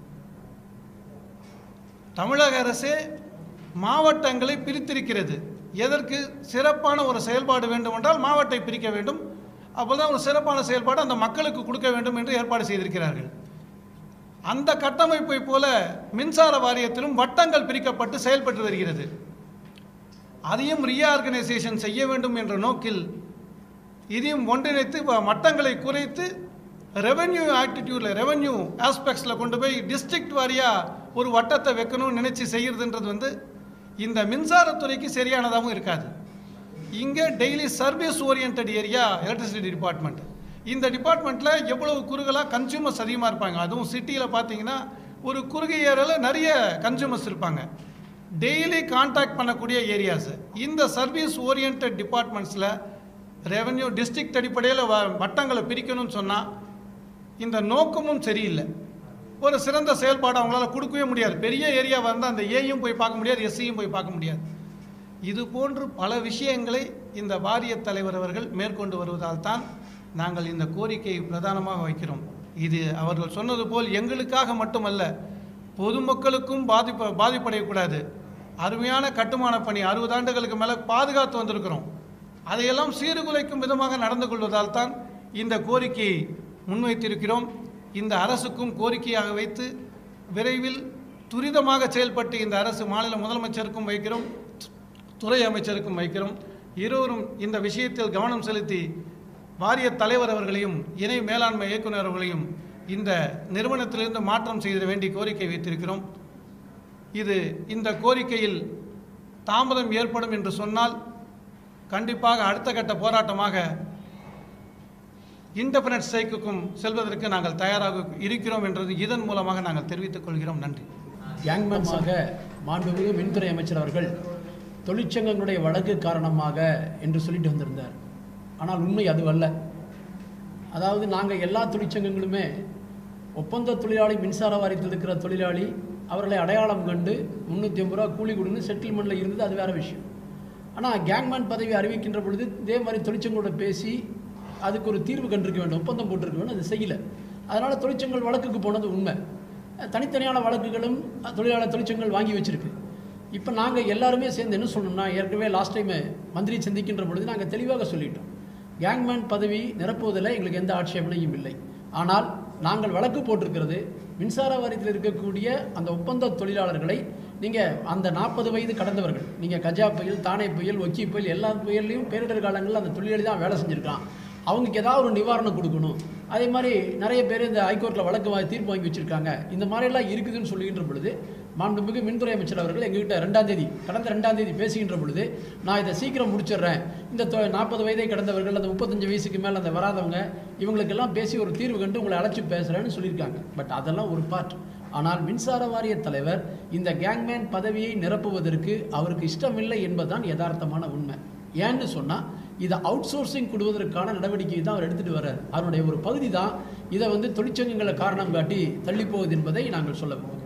தமிழக அரசே மாவட்டங்களை பிரித்திருக்கிறது எதற்கு சிறப்பான ஒரு செயல்பாடு வேண்டுமென்றால் மாவட்டத்தை பிரிக்க வேண்டும் அப்போதான் ஒரு சிறப்பான செயல்பாடு அந்த மக்களுக்கு கொடுக்க வேண்டும் என்று ஏற்பாடு செய்திருக்கிறார்கள் அந்த கட்டமைப்பை போல மின்சார வாரியத்திலும் வட்டங்கள் பிரிக்கப்பட்டு செயல்பட்டு வருகிறது அதையும் ரீஆர்கனைசேஷன் செய்ய வேண்டும் என்ற நோக்கில் இதையும் ஒன்றிணைத்து வ- மட்டங்களை குறைத்து ரெவென்யூ ஆட்டிடியூடில் ரெவென்யூ ஆஸ்பெக்ட்ஸில் கொண்டு போய் டிஸ்ட்ரிக்ட் வாரியாக ஒரு வட்டத்தை வைக்கணும்னு நினச்சி செய்கிறதுன்றது வந்து இந்த மின்சாரத்துறைக்கு சரியானதாகவும் இருக்காது இங்கே daily service orient area electricity department இந்த டிபார்ட்மெண்ட்டில் எவ்வளவு குறுகலாக கன்சியூமர்ஸ் அதிகமாக இருப்பாங்க அதுவும் சிட்டியில் பார்த்தீங்கன்னா ஒரு குறுகிய ஏரியாவில் நிறைய கன்சியூமர்ஸ் இருப்பாங்க டெய்லி காண்டாக்ட் பண்ணக்கூடிய ஏரியாஸ் இந்த சர்வீஸ் ஓரியன்ட் டிபார்ட்மெண்ட்ஸில் ரெவென்யூ டிஸ்ட்ரிக்ட் அடிப்படையில் வ- வட்டங்களை பிரிக்கணும்னு சொன்னால் இந்த நோக்கமும் சரியில்லை ஒரு சிறந்த செயல்பாடு அவங்களால கொடுக்கவே முடியாது பெரிய ஏரியா வந்தால் அந்த ஏயும் போய் பார்க்க முடியாது எஸ்சியும் போய் பார்க்க முடியாது இது போன்று பல விஷயங்களை இந்த வாரிய தலைவர் அவர்கள் மேற்கொண்டு வருவதால் தான் நாங்கள் இந்த கோரிக்கையை பிரதானமாக வைக்கிறோம் இது அவர்கள் சொன்னது போல் எங்களுக்காக மட்டுமல்ல பொதுமக்களுக்கும் பாதிப்பு பாதிப்படையக்கூடாது அருமையான கட்டுமான பணி அறுபது ஆண்டுகளுக்கு மேலே பாதுகாத்து வந்திருக்கிறோம் அதையெல்லாம் சீர்குலைக்கும் விதமாக நடந்து கொள்வதால் தான் இந்த கோரிக்கையை முன்வைத்திருக்கிறோம் இந்த அரசுக்கும் கோரிக்கையாக வைத்து விரைவில் துரிதமாக செயல்பட்டு இந்த அரசு மாநில முதலமைச்சருக்கும் வைக்கிறோம் துறை அமைச்சருக்கும் வைக்கிறோம் இருவரும் இந்த விஷயத்தில் கவனம் செலுத்தி வாரிய தலைவர் அவர்களையும் இணை மேலாண்மை இயக்குனர் அவர்களையும் இந்த நிறுவனத்திலிருந்து மாற்றம் செய்த வேண்டி கோரிக்கை வைத்திருக்கிறோம் இது இந்த கோரிக்கையில் தாமதம் ஏற்படும் என்று சொன்னால் கண்டிப்பாக அடுத்த கட்ட போராட்டமாக இன்டெபனட் ஸ்ட்ரைக்குக்கும் செல்வதற்கு நாங்கள் தயாராக இருக்கிறோம் என்றது இதன் மூலமாக நாங்கள் தெரிவித்துக் கொள்கிறோம் நன்றி கேங்மேன்ஸாக மாண்புமிகு மின்துறை அமைச்சர் அவர்கள் தொழிற்சங்கங்களுடைய வழக்கு காரணமாக என்று சொல்லிட்டு வந்திருந்தார் ஆனால் உண்மை அதுவல்ல அதாவது நாங்கள் எல்லா தொழிற்சங்கங்களுமே ஒப்பந்த தொழிலாளி மின்சார வாரியத்தில் இருக்கிற தொழிலாளி அவர்களை அடையாளம் கண்டு முந்நூற்றி ஐம்பது ரூபா கூலி கொடுன்னு செட்டில்மெண்ட்டில் இருந்தது அது வேற விஷயம் ஆனால் கேங்மேன் பதவி அறிவிக்கின்ற பொழுது இதே மாதிரி தொழிற்சங்களோட பேசி அதுக்கு ஒரு தீர்வு கண்டிருக்க வேண்டும் ஒப்பந்தம் போட்டிருக்க வேண்டும் அது செய்யலை அதனால் தொழிற்சங்கள் வழக்குக்கு போனது உண்மை தனித்தனியான வழக்குகளும் தொழிலாளர் தொழிற்சங்கங்கள் வாங்கி வச்சிருக்கு இப்போ நாங்கள் எல்லாருமே சேர்ந்து என்ன சொன்னோம்னா ஏற்கனவே லாஸ்ட் டைம் மந்திரி சந்திக்கின்ற பொழுது நாங்கள் தெளிவாக சொல்லிட்டோம் கேங்மேன் பதவி நிரப்புவதில் எங்களுக்கு எந்த ஆட்சேபனையும் இல்லை ஆனால் நாங்கள் வழக்கு போட்டிருக்கிறது மின்சார வாரியத்தில் இருக்கக்கூடிய அந்த ஒப்பந்த தொழிலாளர்களை நீங்கள் அந்த நாற்பது வயது கடந்தவர்கள் நீங்கள் கஜா புயல் தானே புயல் ஒக்கி புயல் எல்லா புயல்லையும் பேரிடர் காலங்களில் அந்த தொழிலாளி தான் வேலை செஞ்சுருக்கான் அவங்களுக்கு ஏதாவது ஒரு நிவாரணம் கொடுக்கணும் அதே மாதிரி நிறைய பேர் இந்த ஹைகோர்ட்டில் வழக்கு வா- தீர்ப்பு வாங்கி வச்சிருக்காங்க இந்த மாதிரிலாம் இருக்குதுன்னு சொல்லுகின்ற பொழுது மாண்புமிகு மின்துறை அமைச்சர் அவர்கள் எங்ககிட்ட ரெண்டாம் தேதி கடந்த ரெண்டாம் தேதி பேசுகின்ற பொழுது நான் இதை சீக்கிரம் முடிச்சிடுறேன் இந்த நாற்பது வயதை கடந்தவர்கள் அந்த முப்பத்தஞ்சு வயசுக்கு மேலே அந்த வராதவங்க இவங்களுக்கெல்லாம் பேசி ஒரு தீர்வு கண்டு உங்களை அழைச்சி பேசுகிறேன்னு சொல்லியிருக்காங்க பட் அதெல்லாம் ஒரு பார்ட் ஆனால் மின்சார வாரிய தலைவர் இந்த கேங்மேன் பதவியை நிரப்புவதற்கு அவருக்கு இஷ்டமில்லை என்பதுதான் யதார்த்தமான உண்மை ஏன்னு சொன்னால் இதை அவுட் சோர்சிங் கொடுவதற்கான நடவடிக்கை தான் அவர் எடுத்துகிட்டு வர்றார் அதனுடைய ஒரு பகுதி தான் இதை வந்து தொழிற்சங்கங்களை காரணம் காட்டி தள்ளி போகுது என்பதை நாங்கள் சொல்ல போகிறோம்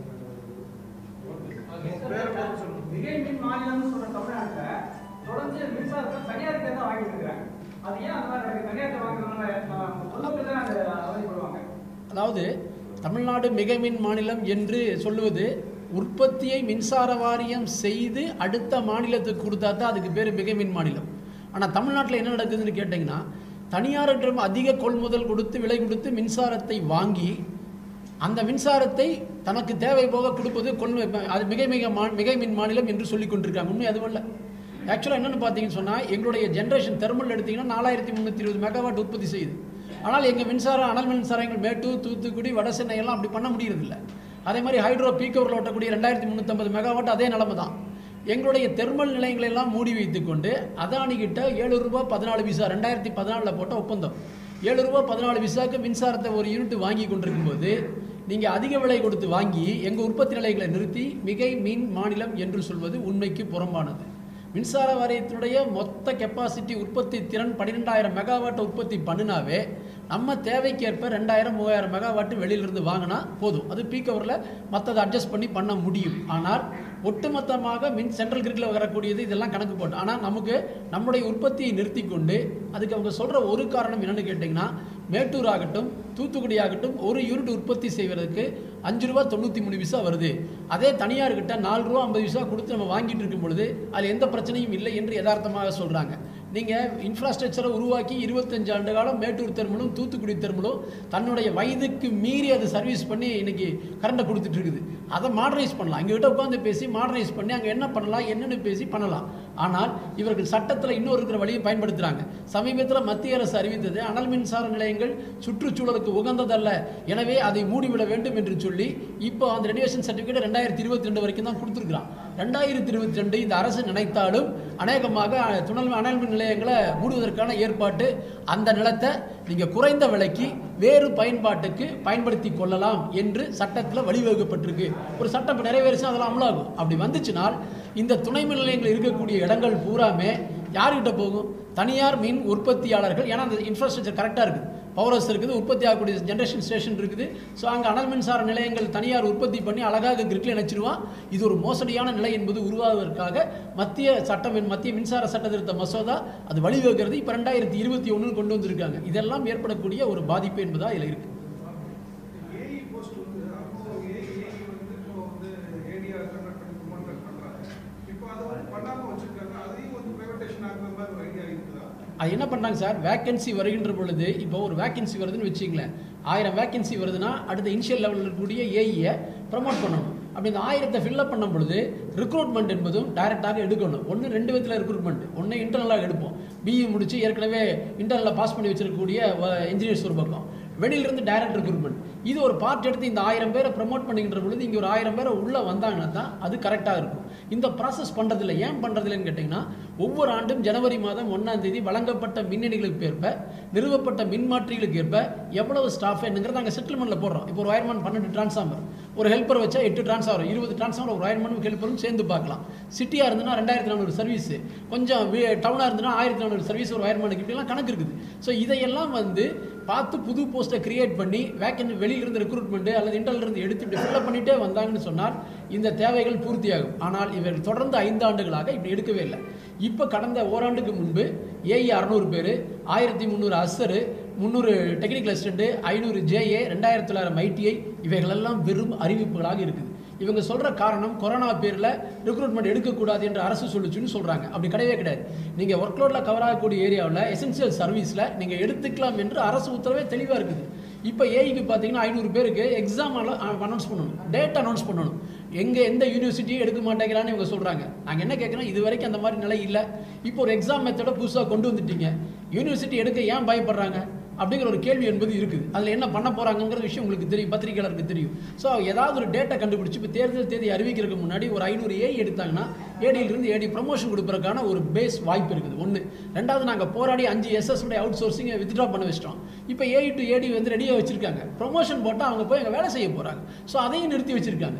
மிகை மின் மாநிலம்னு சொல்ற தமிழ்நாட்டுல தொடர்ந்து மின்சாரத்தை தனியார்கிட்ட தான் வாங்கிட்டு இருக்காங்க அது ஏன் அந்த மாதிரி நடக்குது? தனியார்கிட்ட வாங்குறதுனால அஹ், பொதுமக்கள் தான் அதை அவதிப்படுவாங்க அதாவது தமிழ்நாடு மிகைமின் மாநிலம் என்று சொல்லுவது உற்பத்தியை மின்சார வாரியம் செய்து அடுத்த மாநிலத்துக்கு கொடுத்தா தான் அதுக்கு பேர் மிகைமின் மாநிலம் ஆனால் தமிழ்நாட்டில் என்ன நடக்குதுன்னு கேட்டிங்கன்னா தனியாரிடம் அதிக கொள்முதல் கொடுத்து விலை கொடுத்து மின்சாரத்தை வாங்கி அந்த மின்சாரத்தை தனக்கு தேவை போக கொடுப்பது கொள் அது மிக மிக மா மிகை மின் மாநிலம் என்று சொல்லி கொண்டிருக்காங்க உண்மை அதுவல்ல ஆக்சுவலாக என்னென்னு பார்த்தீங்கன்னு சொன்னால் எங்களுடைய ஜென்ரேஷன் தெர்மல் எடுத்தீங்கன்னா நாலாயிரத்தி முந்நூற்றி இருபது மெகாவாட் உற்பத்தி செய்யுது ஆனால் எங்கள் மின்சாரம் அனல் மின்சாரங்கள் மேட்டூர் தூத்துக்குடி வடசென்னை எல்லாம் அப்படி பண்ண முடியறதில்ல அதே மாதிரி ஹைட்ரோ பீக்கவரில் ஓட்டக்கூடிய ரெண்டாயிரத்தி முந்நூற்றம்பது மெகாவாட் அதே நிலைமை தான் எங்களுடைய தெர்மல் நிலையங்களை எல்லாம் மூடி வைத்துக்கொண்டு அதானி கிட்ட ஏழு ரூபாய் பதினாலு பைசா ரெண்டாயிரத்தி பதினாலில் போட்ட ஒப்பந்தம் ஏழு ரூபாய் பதினாலு பைசாக்கு மின்சாரத்தை ஒரு யூனிட் வாங்கி கொண்டிருக்கும்போது நீங்கள் அதிக விலை கொடுத்து வாங்கி எங்கள் உற்பத்தி நிலையங்களை நிறுத்தி மிகை மின் மாநிலம் என்று சொல்வது உண்மைக்கு புறம்பானது மின்சார வாரியத்தினுடைய மொத்த கெப்பாசிட்டி உற்பத்தி திறன் பன்னிரெண்டாயிரம் மெகாவாட் உற்பத்தி பண்ணினாவே நம்ம தேவைக்கேற்ப ரெண்டாயிரம் மூவாயிரம் மெகாவாட் வெளியிலிருந்து வாங்கினா போதும் அது பீக் ஹவரில் மற்றதை அட்ஜஸ்ட் பண்ணி பண்ண முடியும் ஆனால் ஒட்டுமொத்தமாக மின் சென்ட்ரல் கிரிட்டில் வரக்கூடியது இதெல்லாம் கணக்கு போட்டு ஆனால் நமக்கு நம்முடைய உற்பத்தியை நிறுத்தி கொண்டு அதுக்கு அவங்க சொல்கிற ஒரு காரணம் என்னென்னு கேட்டிங்கன்னா மேட்டூர் ஆகட்டும் தூத்துக்குடி ஆகட்டும் ஒரு யூனிட் உற்பத்தி செய்வதற்கு அஞ்சு ரூபா தொண்ணூற்றி மூணு பைசா வருது அதே தனியார்கிட்ட நாலு ரூபா ஐம்பது பைசா கொடுத்து நம்ம வாங்கிட்டு இருக்கும் பொழுது அதில் எந்த பிரச்சனையும் இல்லை என்று யதார்த்தமாக சொல்கிறாங்க நீங்கள் இன்ஃப்ராஸ்ட்ரக்சரை உருவாக்கி இருபத்தஞ்சு ஆண்டு காலம் மேட்டூர் தெருமலும் தூத்துக்குடி தெருமலும் தன்னுடைய வயதுக்கு மீறி அது சர்வீஸ் பண்ணி இன்னைக்கு கரண்ட்டை கொடுத்துட்டு இருக்குது அதை மாடர்னைஸ் பண்ணலாம் எங்ககிட்ட உட்காந்து பேசி மாடர்னைஸ் பண்ணி அங்கே என்ன பண்ணலாம் என்னென்னு பேசி பண்ணலாம் ஆனால் இவர்கள் சட்டத்தில் இன்னொரு இருக்கிற வழியை பயன்படுத்துகிறாங்க சமீபத்தில் மத்திய அரசு அறிவித்தது அனல் மின்சார நிலையங்கள் சுற்றுச்சூழலுக்கு உகந்ததல்ல எனவே அதை மூடிவிட வேண்டும் என்று சொல்லி இப்போ அந்த ரெனிவேஷன் சர்டிஃபிகேட் ரெண்டாயிரத்தி இருபத்தி ரெண்டு வரைக்கும் தான் கொடுத்துருக்குறான் ரெண்டாயிரத்தி இருபத்தி ரெண்டு இந்த அரசு நினைத்தாலும் அநேகமாக துணல் அனல் மின் நிலையங்களை மூடுவதற்கான ஏற்பாட்டு அந்த நிலத்தை நீங்கள் குறைந்த விலைக்கு வேறு பயன்பாட்டுக்கு பயன்படுத்தி கொள்ளலாம் என்று சட்டத்தில் வழிவகுக்கப்பட்டிருக்கு ஒரு சட்டம் இப்போ நிறைவேறிச்சு அதெல்லாம் அமலாகும் அப்படி வந்துச்சுனால் இந்த துணை மின் நிலையங்கள் இருக்கக்கூடிய இடங்கள் பூராமே யார்கிட்ட போகும் தனியார் மின் உற்பத்தியாளர்கள் ஏன்னா அந்த இன்ஃப்ராஸ்ட்ரக்சர் கரெக்டாக இருக்குது பவர் ஹவுஸ் இருக்குது உற்பத்தி ஆகக்கூடிய ஜென்ரேஷன் ஸ்டேஷன் இருக்குது ஸோ அங்கே அனல் மின்சார நிலையங்கள் தனியார் உற்பத்தி பண்ணி அழகாக கிரிட்டில் இணைச்சிருவான் இது ஒரு மோசடியான நிலை என்பது உருவாவதற்காக மத்திய சட்டம் மத்திய மின்சார சட்ட திருத்த மசோதா அது வழிவகுக்கிறது இப்போ ரெண்டாயிரத்தி இருபத்தி ஒன்று கொண்டு வந்திருக்காங்க இதெல்லாம் ஏற்படக்கூடிய ஒரு பாதிப்பு என்பதா இதில் இருக்குது ஏஇ போஸ்ட் வந்து அப்போ ஏஇ வந்து இப்போ வந்து ஏடிஆர் கன்வெர்ட் பண்ணி ப்ரொமோட் பண்றாங்க இப்போ அதை வந்து பண்ணாம வச்சிருக்காங்க அதையும் வந்து பிரைவேட்டேஷன் ஆகுற மாதிரி ஒரு ஐடியா இருக்குதா அது என்ன பண்ணாங்க சார் வேக்கன்சி வருகின்ற பொழுது இப்போ ஒரு வேக்கன்சி வருதுன்னு வச்சுங்களேன் ஆயிரம் வேக்கன்சி வருதுன்னா அடுத்த இனிஷியல் லெவலில் இருக்கக்கூடிய ஏஇயை ப்ரமோட் பண்ணணும் அப்படி இந்த ஆயிரத்தை ஃபில்லப் பண்ணும் பொழுது ரிக்ரூட்மெண்ட் என்பதும் டைரெக்டாக எடுக்கணும் ஒன்று ரெண்டு விதத்தில் ரிக்ரூட்மெண்ட் ஒன்று இன்டர்னலாக எடுப்போம் பிஇ முடிச்சு ஏற்கனவே இன்டர்னலில் பாஸ் பண்ணி வச்சிருக்கக்கூடிய இன்ஜினியர்ஸ் ஒரு பக்கம் வெளியிலிருந்து டைரக்ட் ரெக்ரூட்மெண்ட் இது ஒரு பார்ட் எடுத்து இந்த ஆயிரம் பேரை ப்ரமோட் பண்ணிக்கின்ற பொழுது இங்கே ஒரு ஆயிரம் பேரை உள்ளே வந்தாங்கன்னா தான் அது கரெக்டாக இருக்கும் இந்த ப்ராசஸ் பண்ணுறதில்ல ஏன் பண்ணுறதில்லன்னு கேட்டிங்கன்னா ஒவ்வொரு ஆண்டும் ஜனவரி மாதம் ஒன்றாம் தேதி வழங்கப்பட்ட மின்னணிகளுக்கு ஏற்ப நிறுவப்பட்ட மின்மாற்றிகளுக்கு ஏற்ப எவ்வளவு ஸ்டாஃப் என்னங்கிறத நாங்கள் செட்டில்மெண்ட்டில் போடுறோம் இப்போ ஒரு ஒயர்மேன் பன்னெண்டு டிரான்ஸ்ஃபார்மர் ஒரு ஹெல்ப்பர் வச்சா எட்டு டிரான்ஸ்ஃபார்மர் இருபது டிரான்ஸ்ஃபார்மர் ஒரு ஒயர்மேனும் ஹெல்ப்பரும் சேர்ந்து பார்க்கலாம் சிட்டியாக இருந்ததுன்னா ரெண்டாயிரத்தி நானூறு சர்வீஸ் கொஞ்சம் டவுனாக இருந்ததுன்னா ஆயிரத்தி நானூறு சர்வீஸ் ஒரு ஒயர்மேனுக்கு இப்படிலாம் கணக்கு இருக்குது ஸோ இதையெல்லாம் வந்து பார்த்து புது போஸ்ட்டை கிரியேட் பண்ணி வேக்கன்சி வெளியிலிருந்து ரெக்ரூட்மெண்ட் அல்லது இன்டர்ல இருந்து எடுத்து இப்படி ஃபில்லப் பண்ணிட்டே வந்தாங்கன்னு சொன்னால் இந்த தேவைகள் பூர்த்தியாகும் ஆனால் இவர்கள் தொடர்ந்து ஐந்து ஆண்டுகளாக இப்படி எடுக்கவே இல்லை இப்போ கடந்த ஓராண்டுக்கு முன்பு ஏஇ அறநூறு பேர் ஆயிரத்தி முந்நூறு அஸ்ஸரு முந்நூறு டெக்னிக்கல் அசிஸ்டண்ட்டு ஐநூறு ஜேஏ ரெண்டாயிரத்தி தொள்ளாயிரம் ஐடிஐ இவைகளெல்லாம் வெறும் அறிவிப்புகளாக இருக்குது இவங்க சொல்கிற காரணம் கொரோனா பேரில் ரெக்ரூட்மெண்ட் எடுக்கக்கூடாது என்று அரசு சொல்லுச்சுன்னு சொல்கிறாங்க அப்படி கிடையவே கிடையாது நீங்கள் ஒர்க் லோடில் கவர் ஆகக்கூடிய ஏரியாவில் எசென்சியல் சர்வீஸில் நீங்கள் எடுத்துக்கலாம் என்று அரசு உத்தரவே தெளிவாக இருக்குது இப்போ ஏஐக்கு பார்த்தீங்கன்னா ஐநூறு பேருக்கு எக்ஸாம் அனௌன்ஸ் பண்ணணும் டேட் அனௌன்ஸ் பண்ணணும் எங்கே எந்த யூனிவர்சிட்டியும் எடுக்க மாட்டேங்கிறான்னு இவங்க சொல்கிறாங்க நாங்கள் என்ன கேட்குறோம் இது வரைக்கும் அந்த மாதிரி நிலை இல்லை இப்போ ஒரு எக்ஸாம் மெத்தடை புதுசாக கொண்டு வந்துட்டீங்க யூனிவர்சிட்டி எடுக்க ஏன் பயப்படுறாங்க அப்படிங்கிற ஒரு கேள்வி என்பது இருக்குது அதில் என்ன பண்ண போகிறாங்கங்கிற விஷயம் உங்களுக்கு தெரியும் பத்திரிகையாளருக்கு தெரியும் ஸோ ஏதாவது ஒரு டேட்டா கண்டுபிடிச்சு இப்போ தேர்தல் தேதி அறிவிக்கிறதுக்கு முன்னாடி ஒரு ஐநூறு ஏஐ எடுத்தாங்கன்னா ஏடியிலிருந்து ஏடி ப்ரமோஷன் கொடுப்பதற்கான ஒரு பேஸ் வாய்ப்பு இருக்குது ஒன்று ரெண்டாவது நாங்கள் போராடி அஞ்சு எஸ்எஸ் உடைய அவுட் சோர்சிங்கை வித்ட்ரா பண்ண வச்சிட்டோம் இப்போ ஏஐ டு ஏடி வந்து ரெடியாக வச்சிருக்காங்க ப்ரொமோஷன் போட்டால் அவங்க போய் அங்கே வேலை செய்ய போகிறாங்க ஸோ அதையும் நிறுத்தி வச்சிருக்காங்க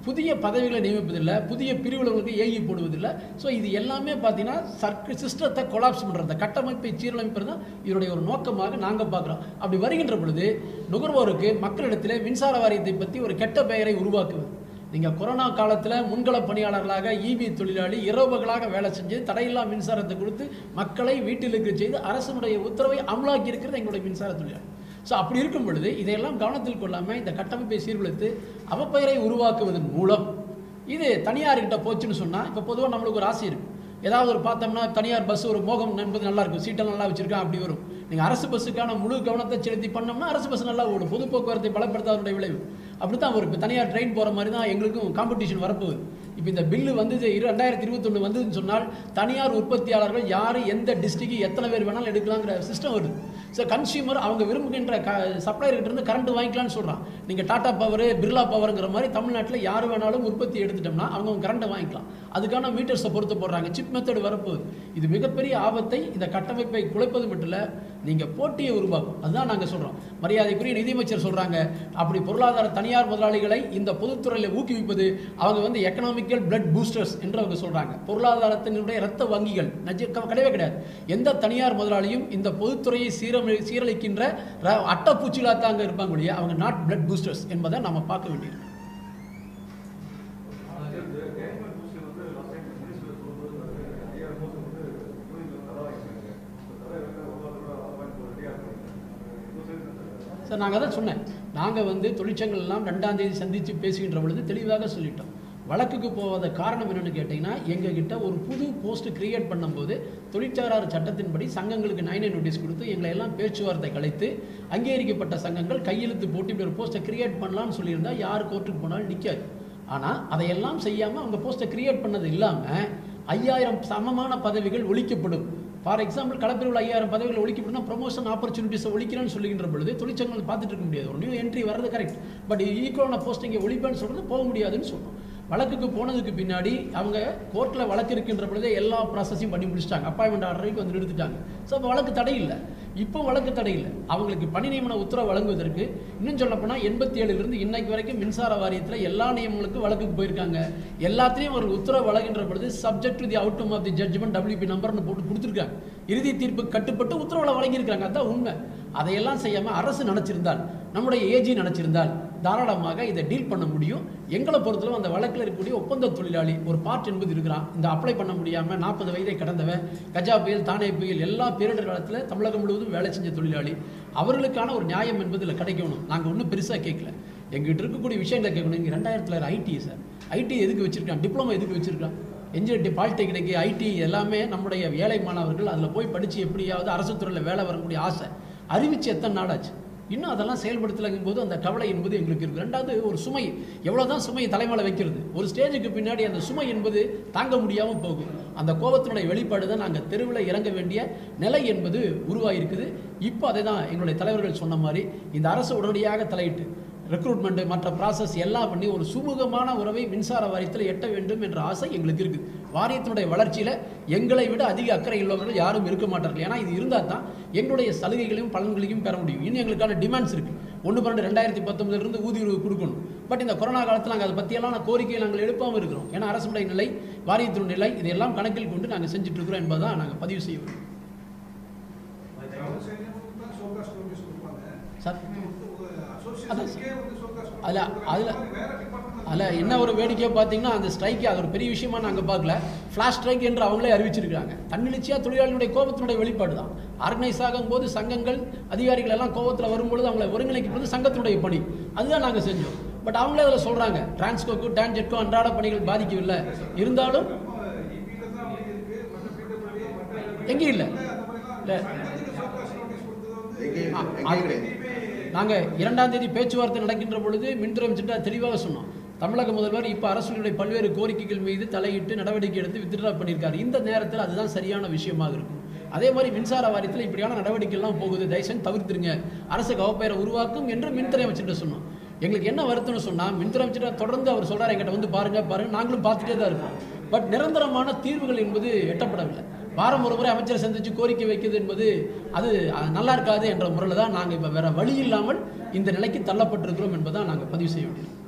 புதிய பதவிகளை நியமிப்பதில்லை புதிய பிரிவுகளுக்கு ஏகி போடுவதில்லை ஸோ இது எல்லாமே பார்த்தீங்கன்னா சர்க்கு சிஸ்டத்தை கொலாப்ஸ் பண்ணுறது கட்டமைப்பை சீரமைப்பது தான் இதனுடைய ஒரு நோக்கமாக நாங்கள் பார்க்குறோம் அப்படி வருகின்ற பொழுது நுகர்வோருக்கு மக்களிடத்தில் மின்சார வாரியத்தை பற்றி ஒரு கெட்ட பெயரை உருவாக்குவது நீங்கள் கொரோனா காலத்தில் முன்கள பணியாளர்களாக ஈபி தொழிலாளி இரவுகளாக வேலை செஞ்சு தடையில்லா மின்சாரத்தை கொடுத்து மக்களை வீட்டில் இருக்க செய்து அரசனுடைய உத்தரவை அமலாக்கி இருக்கிறது எங்களுடைய மின்சார தொழிலாளி ஸோ அப்படி இருக்கும் பொழுது இதையெல்லாம் கவனத்தில் கொள்ளாமல் இந்த கட்டமைப்பை சீர்குலைத்து அவப்பெயரை உருவாக்குவதன் மூலம் இது தனியார்கிட்ட போச்சுன்னு சொன்னால் இப்போ பொதுவாக நம்மளுக்கு ஒரு ஆசை இருக்குது ஏதாவது ஒரு பார்த்தோம்னா தனியார் பஸ் ஒரு மோகம் என்பது நல்லா இருக்கும் சீட்டெல்லாம் நல்லா வச்சிருக்கான் அப்படி வரும் நீங்கள் அரசு பஸ்ஸுக்கான முழு கவனத்தை செலுத்தி பண்ணோம்னா அரசு பஸ் நல்லா ஓடும் பொது போக்குவரத்தை பலப்படுத்தாதனுடைய விளைவு அப்படி தான் வரும் இப்போ தனியார் ட்ரெயின் போகிற மாதிரி தான் எங்களுக்கும் காம்படிஷன் வரப்போகுது இப்போ இந்த பில்லு வந்து இரு ரெண்டாயிரத்தி இருபத்தொன்று வந்ததுன்னு சொன்னால் தனியார் உற்பத்தியாளர்கள் யார் எந்த டிஸ்ட்ரிக்ட் எத்தனை பேர் வேணாலும் எடுக்கலாங்கிற சிஸ்டம் வருது ஸோ கன்சியூமர் அவங்க விரும்புகின்ற க சப்ளையர்கிட்ட இருந்து கரண்ட் வாங்கிக்கலாம்னு சொல்கிறான் நீங்கள் டாடா பவர் பிர்லா பவருங்கிற மாதிரி தமிழ்நாட்டில் யார் வேணாலும் உற்பத்தி எடுத்துட்டோம்னா அவங்க கரண்ட்டை வாங்கிக்கலாம் அதுக்கான மீட்டர்ஸை பொறுத்து போடுறாங்க சிப் மெத்தட் வரப்போகுது இது மிகப்பெரிய ஆபத்தை இந்த கட்டமைப்பை குலைப்பது மட்டும் இல்லை நீங்கள் போட்டியை உருவாக்கும் அதுதான் நாங்கள் சொல்கிறோம் மரியாதைக்குரிய நிதியமைச்சர் சொல்கிறாங்க அப்படி பொருளாதார தனியார் முதலாளிகளை இந்த பொதுத்துறையில் ஊக்குவிப்பது அவங்க வந்து எக்கனாமிக்கல் பிளட் பூஸ்டர்ஸ் என்று அவங்க சொல்கிறாங்க பொருளாதாரத்தினுடைய இரத்த வங்கிகள் நஜ க- கிடையவே கிடையாது எந்த தனியார் முதலாளியும் இந்த பொதுத்துறையை சீரமி சீரழிக்கின்ற ர- அட்டப்பூச்சிகளாக தாங்க இருப்பாங்க ஒழிய அவங்க நாட் பிளட் பூஸ்டர்ஸ் என்பதை நம்ம பார்க்க வேண்டியது சார் நாங்கள் அதான் சொன்னேன் நாங்கள் வந்து தொழிற்சங்கங்கள் எல்லாம் ரெண்டாம் தேதி சந்தித்து பேசுகின்ற பொழுது தெளிவாக சொல்லிட்டோம் வழக்குக்கு போகாத காரணம் என்னன்னு கேட்டிங்கன்னா எங்ககிட்ட ஒரு புது போஸ்ட் கிரியேட் பண்ணும்போது தொழிற்சாரார் சட்டத்தின்படி சங்கங்களுக்கு நைன் நோட்டீஸ் கொடுத்து எங்களை எல்லாம் பேச்சுவார்த்தை கலைத்து அங்கீகரிக்கப்பட்ட சங்கங்கள் கையெழுத்து போட்டு இப்படி ஒரு போஸ்ட்டை கிரியேட் பண்ணலாம்னு சொல்லியிருந்தா யார் கோர்ட்டுக்கு போனாலும் நிற்காது ஆனால் அதையெல்லாம் செய்யாமல் அவங்க போஸ்ட்டை கிரியேட் பண்ணது இல்லாமல் ஐயாயிரம் சமமான பதவிகள் ஒழிக்கப்படும் ஃபார் எக்ஸாம்பிள் களப்பிரிவில் ஐயாயிரம் பதவிகள் ஒழிக்கப்படும் ப்ரொமோஷன் ஆப்பர்ச்சுனிட்டிஸை ஒழிக்கிறேன்னு சொல்லுகின்ற பொழுது தொழிற்சங்கங்கள் பார்த்துட்டு இருக்க முடியாது ஒரு நியூ என்ட்ரி வர்றது கரெக்ட் பட் ஈக்குவலான போஸ்டிங்கை ஒழிப்பேன்னு சொல்கிறது போக முடியாதுன்னு சொல்றோம் வழக்குக்கு போனதுக்கு பின்னாடி அவங்க கோர்ட்டில் வழக்கு இருக்கின்ற பொழுதே எல்லா ப்ராசஸையும் பண்ணி முடிச்சிட்டாங்க அப்பாயின்மெண்ட் ஆர்டர் வரைக்கும் வந்து நிறுத்திட்டாங்க ஸோ அப்போ வழக்கு தடை இல்லை இப்போ வழக்கு தடை இல்லை அவங்களுக்கு பணி நியமன உத்தரவு வழங்குவதற்கு இன்னும் சொல்லப்போனால் எண்பத்தி ஏழுலேருந்து இன்னைக்கு வரைக்கும் மின்சார வாரியத்தில் எல்லா நியமங்களுக்கும் வழக்குக்கு போயிருக்காங்க எல்லாத்தையும் ஒரு உத்தரவு வழங்குகின்ற பொழுது subject to the outcome of the judgment WP நம்பர்னு போட்டு கொடுத்துருக்காங்க இறுதி தீர்ப்பு கட்டுப்பட்டு உத்தரவுல வழங்கியிருக்காங்க அதான் உண்மை அதையெல்லாம் செய்யாமல் அரசு நினச்சிருந்தால் நம்முடைய ஏஜி நினச்சிருந்தால் தாராளமாக இதை டீல் பண்ண முடியும் எங்களை பொறுத்தளவு அந்த வழக்கில் இருக்கக்கூடிய ஒப்பந்த தொழிலாளி ஒரு பார்ட் என்பது இருக்கிறான் இந்த அப்ளை பண்ண முடியாமல் நாற்பது வயதை கடந்தவன் கஜா புயல் தானே புயல் எல்லா பேரிடர் காலத்தில் தமிழகம் முழுவதும் வேலை செஞ்ச தொழிலாளி அவர்களுக்கான ஒரு நியாயம் என்பது இதில் கிடைக்கணும் நாங்கள் ஒன்றும் பெருசாக கேட்கல எங்கிட்ட இருக்கக்கூடிய விஷயங்களை கேட்கணும் இங்கே ரெண்டாயிரத்தில் ஐடி சார் ஐடி எதுக்கு வச்சிருக்கான் டிப்ளமோ எதுக்கு வச்சிருக்கான் என்ஜினியரிங் பாலிடெக்னிக் ஐடி எல்லாமே நம்முடைய ஏழை மாணவர்கள் அதில் போய் படித்து எப்படியாவது அரசு துறையில் வேலை வரக்கூடிய ஆசை அறிவிச்சு எத்தனை நாளாச்சு இன்னும் அதெல்லாம் செயல்படுத்தலைங்கும் போது அந்த கவலை என்பது எங்களுக்கு இருக்குது ரெண்டாவது ஒரு சுமை எவ்வளோதான் சுமையை தலைமையில் வைக்கிறது ஒரு ஸ்டேஜுக்கு பின்னாடி அந்த சுமை என்பது தாங்க முடியாமல் போகும் அந்த கோபத்தினுடைய வெளிப்பாடு தான் நாங்கள் தெருவில் இறங்க வேண்டிய நிலை என்பது உருவாகிருக்குது இப்போ அதை தான் எங்களுடைய தலைவர்கள் சொன்ன மாதிரி இந்த அரசு உடனடியாக தலையிட்டு ரெக்ரூட்மெண்ட் மற்ற ப்ராசஸ் எல்லாம் பண்ணி ஒரு சுமூகமான உறவை மின்சார வாரியத்தில் எட்ட வேண்டும் என்ற ஆசை எங்களுக்கு இருக்குது வாரியத்தினுடைய வளர்ச்சியில் எங்களை விட அதிக அக்கறை உள்ளவர்கள் யாரும் இருக்க மாட்டார்கள் ஏன்னா இது இருந்தால் தான் எங்களுடைய சலுகைகளையும் பலன்களையும் பெற முடியும் இன்னும் எங்களுக்கான டிமாண்ட்ஸ் இருக்குது ஒன்று பன்னெண்டு ரெண்டாயிரத்தி பத்தொன்பதுலேருந்து ஊதிய உயர்வு கொடுக்கணும் பட் இந்த கொரோனா காலத்தில் நாங்கள் அதை பற்றியெல்லாம் கோரிக்கையை நாங்கள் எழுப்பாமல் இருக்கிறோம் ஏன்னா அரசுடைய நிலை வாரியத்தினுடைய நிலை இதையெல்லாம் கணக்கில் கொண்டு நாங்கள் செஞ்சுட்டு இருக்கிறோம் என்பதை நாங்கள் பதிவு செய்ய வேண்டும் அவங்க செய்யறவங்களுக்கு தான் சோகாஸ் நோட்டீஸ் கொடுப்பாங்க சார் அதான் அசோசியேஷனுக்கே வந்து சோகாஸ் அதுல- அதுல- வேற டிபார்ட்மெண்ட் அதில் என்ன ஒரு வேடிக்கையாக பார்த்தீங்கன்னா அந்த ஸ்ட்ரைக்கு அது ஒரு பெரிய விஷயமா நாங்கள் பார்க்கல ஃப்ளாஷ் ஸ்ட்ரைக் என்று அவங்களே அறிவிச்சிருக்காங்க தன்னெழுச்சியாக தொழிலாளிகளுடைய கோபத்தினுடைய வெளிப்பாடு தான் ஆர்கனைஸ் ஆகும்போது சங்கங்கள் அதிகாரிகள் எல்லாம் கோபத்தில் வரும்பொழுது அவங்களை ஒருங்கிணைக்கிறது சங்கத்தினுடைய பணி அதுதான் நாங்கள் செஞ்சோம் பட் அவங்களே அதில் சொல்கிறாங்க டிரான்ஸ்கோக்கு டான்ஜெட்கோ அன்றாட பணிகள் பாதிக்கவில்லை இருந்தாலும் இபில தான் அப்படி இருக்கு மற்ற பிடபிள்யூ மற்ற எங்கேயும் இல்லை இல்லை சங்கத்துக்கு சோகாஸ் நோட்டீஸ் கொடுத்தது வந்து எங்கேயும் ஆ, எங்கேயும் அது- கிடையாது நாங்கள் இரண்டாம் தேதி பேச்சுவார்த்தை நடக்கின்ற பொழுது மின்துறை அமைச்சர்கிட்ட தெளிவாக சொன்னோம் தமிழக முதல்வர் இப்போ அரசுடைய பல்வேறு கோரிக்கைகள் மீது தலையிட்டு நடவடிக்கை எடுத்து வித்ட்ரா பண்ணியிருக்காரு இந்த நேரத்தில் அதுதான் சரியான விஷயமாக இருக்கும் அதே மாதிரி மின்சார வாரியத்தில் இப்படியான நடவடிக்கைலாம் போகுது தயவுசெய்து தவிர்த்துருங்க அரசு கவப்பெயரை உருவாக்கும் என்று மின்துறை அமைச்சர்கிட்ட சொன்னோம் எங்களுக்கு என்ன வருத்தம்னு சொன்னால் மின்துறை அமைச்சர் தொடர்ந்து அவர் சொல்றாரு எங்கிட்ட வந்து பாருங்க பாருங்க நாங்களும் பார்த்துட்டே தான் இருக்கோம் பட் நிரந்தரமான தீர்வுகள் என்பது எட்டப்படவில்லை வாரம் ஒரு முறை அமைச்சரை சந்தித்து கோரிக்கை வைக்கிறது என்பது அது அஹ், நல்லா இருக்காது என்ற முறையில் தான் நாங்கள் இப்போ வேற வழி இல்லாமல் இந்த நிலைக்கு தள்ளப்பட்டிருக்கிறோம் என்பதை நாங்கள் பதிவு செய்ய வேண்டியது